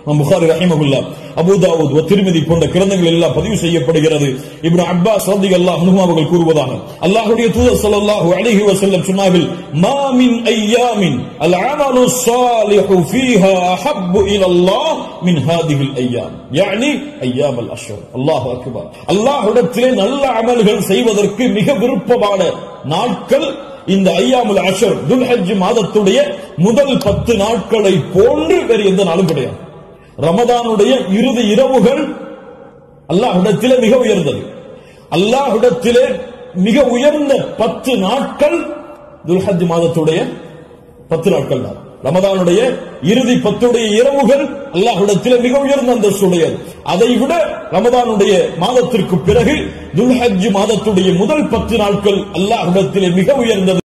இமாம் புகாரி ரஹிமகுல்லா அபூதாவூத் வ திருமதி போன்ற கிரந்தங்கள் எல்லாம் பதிவு செய்யப்படுகிறது இப்னு அப்பாஸ் ரலியல்லாஹு அன்ஹு அவர்கள் கூறுவதாக அல்லாஹ்வுடைய தூதர் ஸல்லல்லாஹு அலைஹி வஸல்லம் சொன்னார்கள் மா மின் ஐயாமின் அல் அமலு ஸாலிஹு ஃபீஹா அஹப்பு இலல்லாஹ் மின் ஹாதிஹில் ஐயாம் يعني ஐயாம் அல் அஷ்ஹர் அல்லாஹ் அக்பர் அல்லாஹ்விடத்திலே நல்ல அமல்கள் செய்வதற்கு மிக விருப்பமான நாட்கள் இந்த ஐயாமுல் அஷர் துல்ஹஜ் மாதத்துடைய முதல் பத்து நாட்களை போன்று வேறு எந்த நாளும் கிடையாது ரமதானுடைய இறுதி இரவுகள் அல்லாஹ்விடத்திலே மிக உயர்ந்தது அல்லாஹ்விடத்திலே மிக உயர்ந்த பத்து நாட்கள் துல்ஹஜ் மாதத்துடைய பத்து நாட்கள் தான் ரமதானுடைய இறுதி பத்துடைய இரவுகள் அல்லாஹ்விடத்திலே மிக உயர்ந்த அந்தஸ்துடையது அதை விட ரமதானுடைய மாதத்திற்கு பிறகு துல்ஹஜ் மாதத்துடைய முதல் பத்து நாட்கள் அல்லாஹ்விடத்திலே மிக உயர்ந்தது